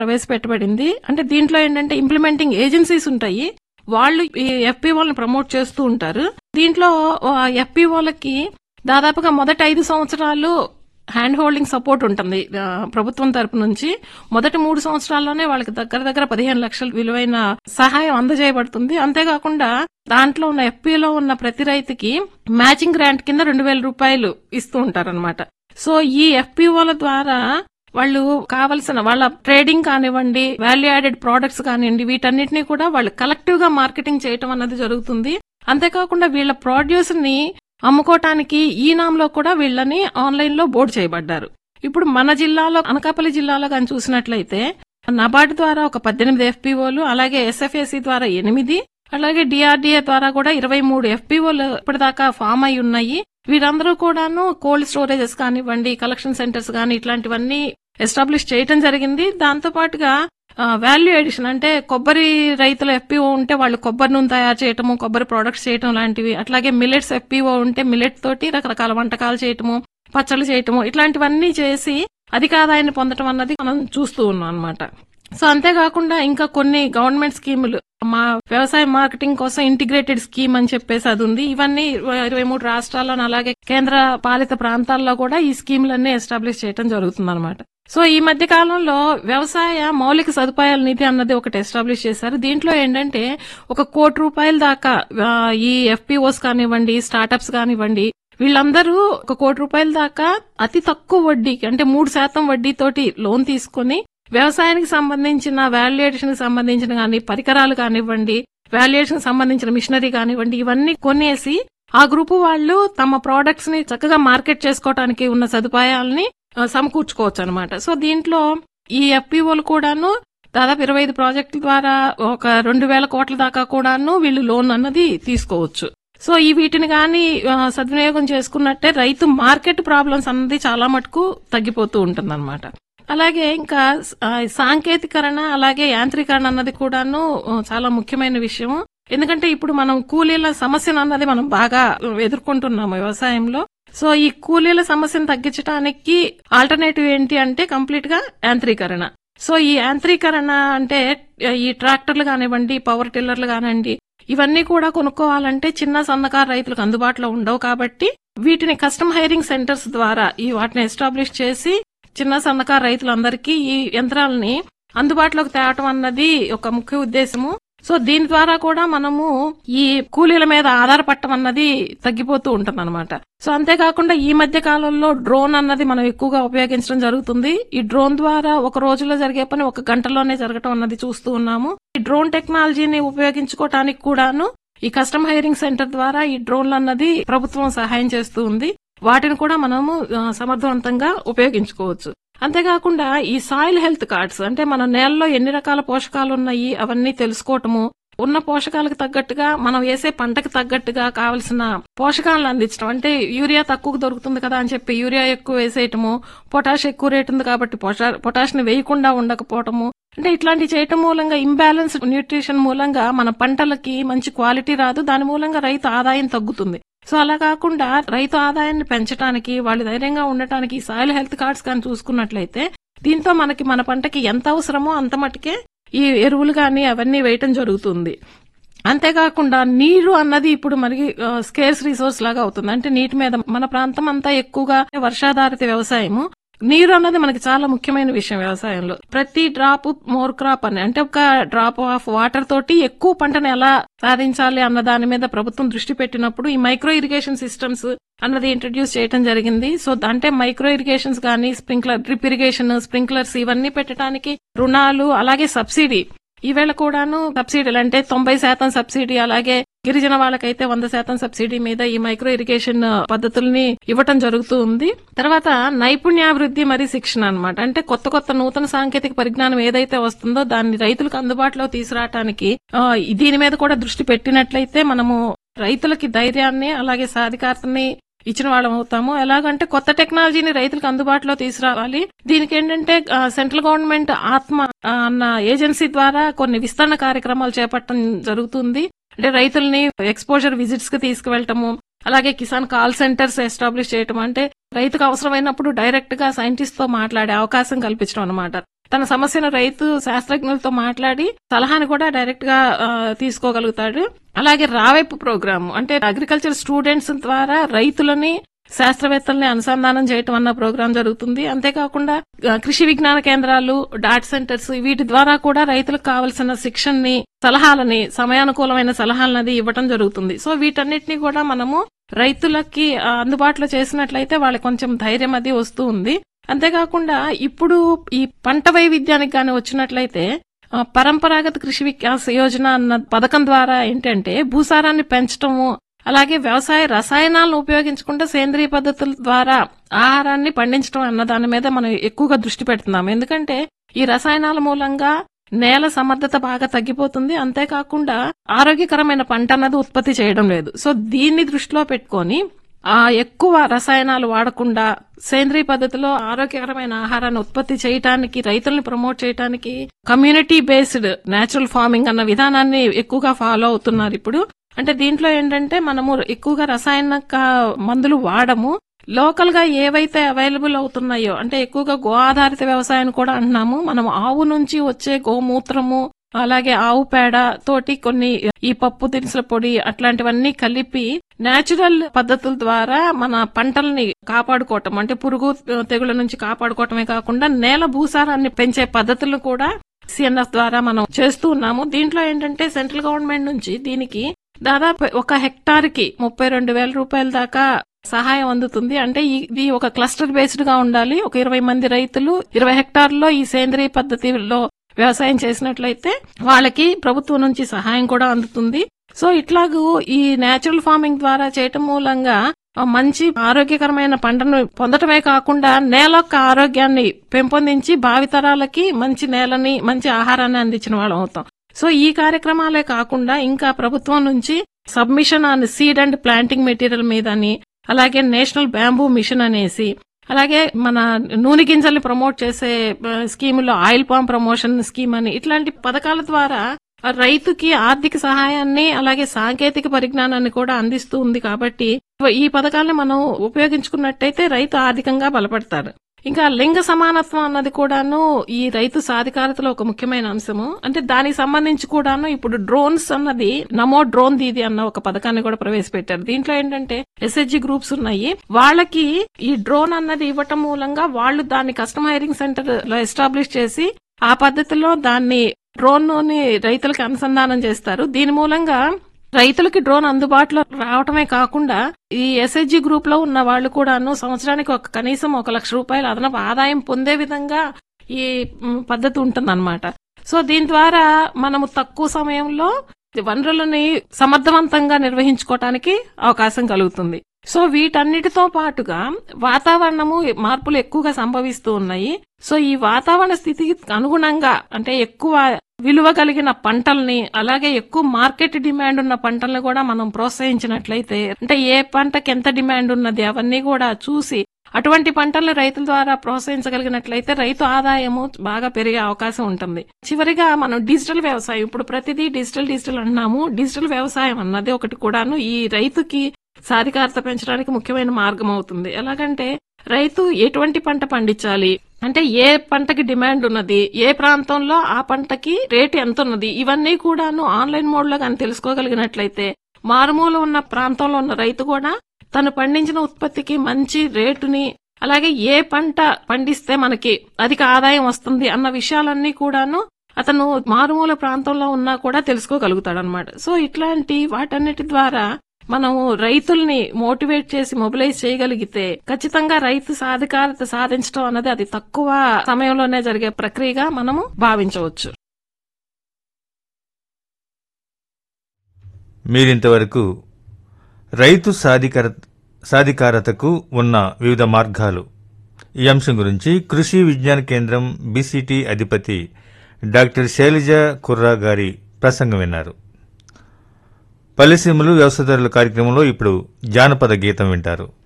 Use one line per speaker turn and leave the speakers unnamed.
ప్రవేశపెట్టబడింది అంటే దీంట్లో ఏంటంటే ఇంప్లిమెంటింగ్ ఏజెన్సీస్ ఉంటాయి వాళ్ళు ఈ ఎఫ్పిఓలను ప్రమోట్ చేస్తూ ఉంటారు దీంట్లో ఎఫ్పిఓలకి దాదాపుగా మొదటి ఐదు సంవత్సరాలు హ్యాండ్ హోల్డింగ్ సపోర్ట్ ఉంటుంది ఆ, ప్రభుత్వం తరపు నుంచి మొదటి మూడు సంవత్సరాల్లోనే వాళ్ళకి దగ్గర దగ్గర పదిహేను లక్షల విలువైన సహాయం అందజేయబడుతుంది అంతేకాకుండా దాంట్లో ఉన్న ఎఫ్పీలో ఉన్న ప్రతి రైతుకి మ్యాచింగ్ గ్రాంట్ కింద రెండు వేల రూపాయలు ఇస్తూ ఉంటారన్నమాట సో ఈ ఎఫ్పిఓల ద్వారా వాళ్ళు కావలసిన వాళ్ళ ట్రేడింగ్ కానివ్వండి వాల్యూ యాడెడ్ ప్రోడక్ట్స్ కానివ్వండి వీటన్నిటిని కూడా వాళ్ళు కలెక్టివ్ గా మార్కెటింగ్ చేయటం అన్నది జరుగుతుంది అంతేకాకుండా వీళ్ళ ప్రొడ్యూస్ ని అమ్ముకోవటానికి ఈ నామ్లో కూడా వీళ్ళని ఆన్లైన్ లో బోర్డు చేయబడ్డారు ఇప్పుడు మన జిల్లాలో అనకాపల్లి జిల్లాలో కానీ చూసినట్లయితే నబార్డు ద్వారా ఒక పద్దెనిమిది ఎఫ్పిఓలు అలాగే ఎస్ఎఫ్ఏసి ద్వారా ఎనిమిది అలాగే డిఆర్డీఏ ద్వారా కూడా ఇరవై మూడు ఎఫ్పిఓలు ఇప్పటిదాకా ఫామ్ అయి ఉన్నాయి వీరందరూ కూడాను కోల్డ్ స్టోరేజెస్ కానివ్వండి కలెక్షన్ సెంటర్స్ కానీ ఇట్లాంటివన్నీ ఎస్టాబ్లిష్ చేయటం జరిగింది దాంతో పాటుగా వాల్యూ ఎడిషన్ అంటే కొబ్బరి రైతుల ఎఫ్పిఓ ఉంటే వాళ్ళు కొబ్బరి నూనె తయారు చేయటము కొబ్బరి ప్రొడక్ట్స్ చేయటం లాంటివి అట్లాగే మిల్లెట్స్ ఎఫ్పిఓ ఉంటే మిల్లెట్ తోటి రకరకాల వంటకాలు చేయటము పచ్చళ్ళు చేయటము ఇట్లాంటివన్నీ చేసి అధిక ఆదాయాన్ని పొందటం అన్నది మనం చూస్తూ ఉన్నాం అన్నమాట సో అంతేకాకుండా ఇంకా కొన్ని గవర్నమెంట్ స్కీములు మా వ్యవసాయ మార్కెటింగ్ కోసం ఇంటిగ్రేటెడ్ స్కీమ్ అని చెప్పేసి అది ఉంది ఇవన్నీ ఇరవై మూడు రాష్ట్రాల్లోనూ అలాగే కేంద్ర పాలిత ప్రాంతాల్లో కూడా ఈ స్కీములన్నీ ఎస్టాబ్లిష్ చేయడం జరుగుతుంది సో ఈ మధ్య కాలంలో వ్యవసాయ మౌలిక సదుపాయాల నిధి అన్నది ఒకటి ఎస్టాబ్లిష్ చేశారు దీంట్లో ఏంటంటే ఒక కోటి రూపాయల దాకా ఆ, ఈ ఎఫ్పిఓస్ కానివ్వండి స్టార్టప్స్ కానివ్వండి వీళ్ళందరూ ఒక కోటి రూపాయల దాకా అతి తక్కువ వడ్డీకి అంటే మూడు శాతం వడ్డీతోటి లోన్ తీసుకొని వ్యవసాయానికి సంబంధించిన వాల్యుయేషన్ కి సంబంధించిన కానీ పరికరాలు కానివ్వండి వాల్యుయేషన్ కి సంబంధించిన మిషనరీ కానివ్వండి ఇవన్నీ కొనేసి ఆ గ్రూపు వాళ్ళు తమ ప్రోడక్ట్స్ ని చక్కగా మార్కెట్ చేసుకోవడానికి ఉన్న సదుపాయాలని ఆ, సమకూర్చుకోవచ్చు అనమాట సో దీంట్లో ఈ ఎఫ్పిఓలు కూడాను దాదాపు ఇరవై ఐదు ప్రాజెక్టుల ద్వారా ఒక రెండు వేల కోట్ల దాకా కూడాను వీళ్ళు లోన్ అన్నది తీసుకోవచ్చు సో ఈ వీటిని గాని ఆ, సద్వినియోగం చేసుకున్నట్టే రైతు మార్కెట్ ప్రాబ్లమ్స్ అన్నది చాలా మటుకు తగ్గిపోతూ ఉంటుందన్నమాట అలాగే ఇంకా ఆ, సాంకేతికరణ అలాగే యాంత్రీకరణ అన్నది కూడాను ఆ, చాలా ముఖ్యమైన విషయం ఎందుకంటే ఇప్పుడు మనం కూలీల సమస్యను అన్నది మనం బాగా ఎదుర్కొంటున్నాము వ్యవసాయంలో సో ఈ కూలీల సమస్యను తగ్గించడానికి ఆల్టర్నేటివ్ ఏంటి అంటే కంప్లీట్ గా యాంత్రీకరణ సో ఈ యాంత్రీకరణ అంటే ఈ ట్రాక్టర్లు కానివ్వండి పవర్ టిల్లర్లు కానివ్వండి ఇవన్నీ కూడా కొనుక్కోవాలంటే చిన్న సన్నకారు రైతులకు అందుబాటులో ఉండవు కాబట్టి వీటిని కస్టమ్ హైరింగ్ సెంటర్స్ ద్వారా ఈ వాటిని ఎస్టాబ్లిష్ చేసి చిన్న సన్నకారు రైతులందరికీ ఈ యంత్రాలని అందుబాటులోకి తేవటం అన్నది ఒక ముఖ్య ఉద్దేశము సో దీని ద్వారా కూడా మనము ఈ కూలీల మీద ఆధారపడటం అన్నది తగ్గిపోతూ ఉంటుంది సో అంతేకాకుండా ఈ మధ్య కాలంలో డ్రోన్ అన్నది మనం ఎక్కువగా ఉపయోగించడం జరుగుతుంది ఈ డ్రోన్ ద్వారా ఒక రోజులో జరిగే పని ఒక గంటలోనే జరగటం అన్నది చూస్తూ ఉన్నాము ఈ డ్రోన్ టెక్నాలజీని ఉపయోగించుకోవటానికి కూడాను ఈ కస్టమ్ హైరింగ్ సెంటర్ ద్వారా ఈ డ్రోన్లు అన్నది ప్రభుత్వం సహాయం చేస్తూ ఉంది వాటిని కూడా మనము ఆ, సమర్థవంతంగా ఉపయోగించుకోవచ్చు అంతేకాకుండా ఈ సాయిల్ హెల్త్ కార్డ్స్ అంటే మన నేలలో ఎన్ని రకాల పోషకాలు ఉన్నాయి అవన్నీ తెలుసుకోవటము ఉన్న పోషకాలకు తగ్గట్టుగా మనం వేసే పంటకు తగ్గట్టుగా కావలసిన పోషకాలను అందించడం అంటే యూరియా తక్కువ దొరుకుతుంది కదా అని చెప్పి యూరియా ఎక్కువ వేసేయటము పొటాష్ ఎక్కువ రేట్ ఉంది కాబట్టి పొటాష్ ని వేయకుండా ఉండకపోవటము అంటే ఇట్లాంటి చేయటం మూలంగా ఇంబ్యాలెన్స్ న్యూట్రిషన్ మూలంగా మన పంటలకి మంచి క్వాలిటీ రాదు దాని మూలంగా రైతు ఆదాయం తగ్గుతుంది సో అలా కాకుండా రైతు ఆదాయాన్ని పెంచడానికి వాళ్ళు ధైర్యంగా ఉండటానికి ఈ సాయిల్ హెల్త్ కార్డ్స్ కానీ చూసుకున్నట్లయితే దీంతో మనకి మన పంటకి ఎంత అవసరమో అంత మటుకే ఈ ఎరువులు కానీ అవన్నీ వేయటం జరుగుతుంది అంతేకాకుండా నీరు అన్నది ఇప్పుడు మనకి స్కేర్స్ రిసోర్స్ లాగా అవుతుంది అంటే నీటి మీద మన ప్రాంతం అంతా ఎక్కువగా వర్షాధారిత వ్యవసాయము నీరు అన్నది మనకి చాలా ముఖ్యమైన విషయం వ్యవసాయంలో ప్రతి డ్రాప్ మోర్ క్రాప్ అని అంటే ఒక డ్రాప్ ఆఫ్ వాటర్ తోటి ఎక్కువ పంటను ఎలా సాధించాలి అన్న దాని మీద ప్రభుత్వం దృష్టి పెట్టినప్పుడు ఈ మైక్రో ఇరిగేషన్ సిస్టమ్స్ అన్నది ఇంట్రడ్యూస్ చేయడం జరిగింది సో అంటే మైక్రో ఇరిగేషన్స్ కానీ స్ప్రింక్లర్ డ్రిప్ ఇరిగేషన్ స్ప్రింక్లర్స్ ఇవన్నీ పెట్టడానికి రుణాలు అలాగే సబ్సిడీ ఈవేళ కూడాను సబ్సిడీలు అంటే తొంభై శాతం సబ్సిడీ అలాగే గిరిజన వాళ్ళకైతే వంద శాతం సబ్సిడీ మీద ఈ మైక్రో ఇరిగేషన్ పద్ధతుల్ని ఇవ్వటం జరుగుతూ ఉంది తర్వాత నైపుణ్యాభివృద్ధి మరియు శిక్షణ అన్నమాట అంటే కొత్త కొత్త నూతన సాంకేతిక పరిజ్ఞానం ఏదైతే వస్తుందో దాన్ని రైతులకు అందుబాటులో తీసుకురావటానికి ఆ, దీని మీద కూడా దృష్టి పెట్టినట్లయితే మనము రైతులకి ధైర్యాన్ని అలాగే సాధికారతని ఇచ్చిన వాళ్ళం అవుతాము ఎలాగంటే కొత్త టెక్నాలజీని రైతులకు అందుబాటులో తీసుకురావాలి దీనికి ఏంటంటే ఆ, సెంట్రల్ గవర్నమెంట్ ఆత్మ ఆ, అన్న ఏజెన్సీ ద్వారా కొన్ని విస్తరణ కార్యక్రమాలు చేపట్టడం జరుగుతుంది అంటే రైతుల్ని ఎక్స్పోజర్ విజిట్స్ కి తీసుకువెళ్ళటము అలాగే కిసాన్ కాల్ సెంటర్స్ ఎస్టాబ్లిష్ చేయటం అంటే రైతుకు అవసరమైనప్పుడు డైరెక్ట్ గా సైంటిస్ట్ తో మాట్లాడే అవకాశం కల్పించడం అనమాట తన సమస్యను రైతు శాస్త్రజ్ఞులతో మాట్లాడి సలహాని కూడా డైరెక్ట్ గా ఆ, తీసుకోగలుగుతాడు అలాగే రావైపు ప్రోగ్రామ్ అంటే అగ్రికల్చర్ స్టూడెంట్స్ ద్వారా రైతులని శాస్త్రవేత్తల్ని అనుసంధానం చేయటం అన్న ప్రోగ్రాం జరుగుతుంది అంతేకాకుండా ఆ, కృషి విజ్ఞాన కేంద్రాలు డాట్ సెంటర్స్ వీటి ద్వారా కూడా రైతులకు కావలసిన శిక్షణని సలహాలని సమయానుకూలమైన సలహాలనది ఇవ్వటం జరుగుతుంది సో వీటన్నిటిని కూడా మనము రైతులకి ఆ, అందుబాటులో చేసినట్లయితే వాళ్ళకి కొంచెం ధైర్యం అది వస్తూ ఉంది అంతేకాకుండా ఇప్పుడు ఈ పంట వైవిధ్యానికి గాని వచ్చినట్లయితే ఆ, పరంపరాగత కృషి వికాస్ యోజన అన్న పథకం ద్వారా ఏంటంటే భూసారాన్ని పెంచటము అలాగే వ్యవసాయ రసాయనాలను ఉపయోగించకుండా సేంద్రియ పద్ధతుల ద్వారా ఆహారాన్ని పండించడం అన్న దాని మీద మనం ఎక్కువగా దృష్టి పెడుతున్నాం ఎందుకంటే ఈ రసాయనాల మూలంగా నేల సమర్థత బాగా తగ్గిపోతుంది అంతేకాకుండా ఆరోగ్యకరమైన పంట అన్నది ఉత్పత్తి చేయడం లేదు సో దీన్ని దృష్టిలో పెట్టుకొని ఆ ఎక్కువ రసాయనాలు వాడకుండా సేంద్రియ పద్ధతిలో ఆరోగ్యకరమైన ఆహారాన్ని ఉత్పత్తి చేయటానికి రైతుల్ని ప్రమోట్ చేయటానికి కమ్యూనిటీ బేస్డ్ నేచురల్ ఫార్మింగ్ అన్న విధానాన్ని ఎక్కువగా ఫాలో అవుతున్నారు ఇప్పుడు అంటే దీంట్లో ఏంటంటే మనము ఎక్కువగా రసాయనిక మందులు వాడము లోకల్ గా ఏవైతే అవైలబుల్ అవుతున్నాయో అంటే ఎక్కువగా గో ఆధారిత వ్యవసాయాన్ని కూడా అంటున్నాము మనం ఆవు నుంచి వచ్చే గోమూత్రము అలాగే ఆవు పేడ తోటి కొన్ని ఈ పప్పు దినుసుల పొడి అట్లాంటివన్నీ కలిపి నేచురల్ పద్ధతుల ద్వారా మన పంటల్ని కాపాడుకోవటం అంటే పురుగు తెగుల నుంచి కాపాడుకోవటమే కాకుండా నేల భూసారాన్ని పెంచే పద్ధతులు కూడా సిఎన్ఎఫ్ ద్వారా మనం చేస్తూ ఉన్నాము దీంట్లో ఏంటంటే సెంట్రల్ గవర్నమెంట్ నుంచి దీనికి దాదాపు ఒక హెక్టార్ కి ముప్పై రెండు వేల రూపాయల దాకా సహాయం అందుతుంది అంటే ఇది ఒక క్లస్టర్ బేస్డ్ గా ఉండాలి ఒక ఇరవై మంది రైతులు ఇరవై హెక్టార్లో ఈ సేంద్రియ పద్ధతిలో వ్యవసాయం చేసినట్లయితే వాళ్ళకి ప్రభుత్వం నుంచి సహాయం కూడా అందుతుంది సో ఇట్లాగూ ఈ నేచురల్ ఫార్మింగ్ ద్వారా చేయటం మూలంగా ఆ మంచి ఆరోగ్యకరమైన పంటను పొందటమే కాకుండా నేల యొక్క ఆరోగ్యాన్ని పెంపొందించి భావితరాలకి మంచి నేలని మంచి ఆహారాన్ని అందించిన వాళ్ళం అవుతాం సో ఈ కార్యక్రమాలే కాకుండా ఇంకా ప్రభుత్వం నుంచి submission on seed and planting material మీదని అలాగే నేషనల్ బ్యాంబూ మిషన్ అనేసి అలాగే మన నూనె గింజల్ని ప్రమోట్ చేసే ఆ, స్కీములో ఆయిల్ పామ్ ప్రమోషన్ స్కీమ్ అని ఇట్లాంటి పథకాల ద్వారా ఆ రైతుకి ఆర్థిక సహాయాన్ని అలాగే సాంకేతిక పరిజ్ఞానాన్ని కూడా అందిస్తూ ఉంది కాబట్టి ఈ పథకాలను మనం ఉపయోగించుకున్నట్టయితే రైతు ఆర్థికంగా బలపడతాడు ఇంకా లింగ సమానత్వం అన్నది కూడాను ఈ రైతు సాధికారతలో ఒక ముఖ్యమైన అంశము అంటే దానికి సంబంధించి కూడాను ఇప్పుడు డ్రోన్స్ అన్నది నమో డ్రోన్ దీది అన్న ఒక పథకాన్ని కూడా ప్రవేశపెట్టారు దీంట్లో ఏంటంటే ఎస్హెచ్జి గ్రూప్స్ ఉన్నాయి వాళ్ళకి ఈ డ్రోన్ అన్నది ఇవ్వటం మూలంగా వాళ్ళు దాన్ని కస్టమైరింగ్ సెంటర్ లో ఎస్టాబ్లిష్ చేసి ఆ పద్ధతిలో దాన్ని డ్రోన్ ని రైతులకు అనుసంధానం చేస్తారు దీని మూలంగా రైతులకి డ్రోన్ అందుబాటులో రావటమే కాకుండా ఈ ఎస్హెచ్జి గ్రూప్ లో ఉన్న వాళ్ళు కూడాను సంవత్సరానికి ఒక కనీసం ఒక లక్ష రూపాయల అదనపు ఆదాయం పొందే విధంగా ఈ మ్, పద్ధతి ఉంటుందన్నమాట సో దీని ద్వారా మనము తక్కువ సమయంలో వనరులని సమర్థవంతంగా నిర్వహించుకోవటానికి అవకాశం కలుగుతుంది సో వీటన్నిటితో పాటుగా వాతావరణము మార్పులు ఎక్కువగా సంభవిస్తూ ఉన్నాయి సో ఈ వాతావరణ స్థితికి అనుగుణంగా అంటే ఎక్కువ విలువ కలిగిన పంటల్ని అలాగే ఎక్కువ మార్కెట్ డిమాండ్ ఉన్న పంటల్ని కూడా మనం ప్రోత్సహించినట్లయితే అంటే ఏ పంటకి ఎంత డిమాండ్ ఉన్నది అవన్నీ కూడా చూసి అటువంటి పంటలను రైతుల ద్వారా ప్రోత్సహించగలిగినట్లయితే రైతు ఆదాయము బాగా పెరిగే అవకాశం ఉంటుంది చివరిగా మనం డిజిటల్ వ్యవసాయం ఇప్పుడు ప్రతిదీ డిజిటల్ డిజిటల్ అంటున్నాము డిజిటల్ వ్యవసాయం అన్నది ఒకటి కూడాను ఈ రైతుకి సాధికారత పెంచడానికి ముఖ్యమైన మార్గం అవుతుంది ఎలాగంటే రైతు ఎటువంటి పంట పండించాలి అంటే ఏ పంటకి డిమాండ్ ఉన్నది ఏ ప్రాంతంలో ఆ పంటకి రేటు ఎంత ఉన్నది ఇవన్నీ కూడాను ఆన్లైన్ మోడ్ లో కానీ తెలుసుకోగలిగినట్లయితే మారుమూల ఉన్న ప్రాంతంలో ఉన్న రైతు కూడా తను పండించిన ఉత్పత్తికి మంచి రేటుని అలాగే ఏ పంట పండిస్తే మనకి అధిక ఆదాయం వస్తుంది అన్న విషయాలన్నీ కూడాను అతను మారుమూల ప్రాంతంలో ఉన్నా కూడా తెలుసుకోగలుగుతాడు అనమాట సో ఇట్లాంటి వాటన్నిటి ద్వారా మనం రైతుల్ని మోటివేట్ చేసి మొబిలైజ్ చేయగలిగితే ఖచ్చితంగా రైతు సాధికారత సాధించడం అన్నది అది తక్కువ సమయంలోనే జరిగే ప్రక్రియగా మనము భావించవచ్చు
మీరింతవరకు రైతు సాధికార సాధికారతకు ఉన్న వివిధ మార్గాలు ఈ అంశం గురించి కృషి విజ్ఞాన కేంద్రం బీసీటీ అధిపతి డాక్టర్ శైలజ కుర్రా గారి ప్రసంగం విన్నారు పల్లెసీమలు వ్యవసాయదారుల కార్యక్రమంలో ఇప్పుడు జానపద గీతం వింటారు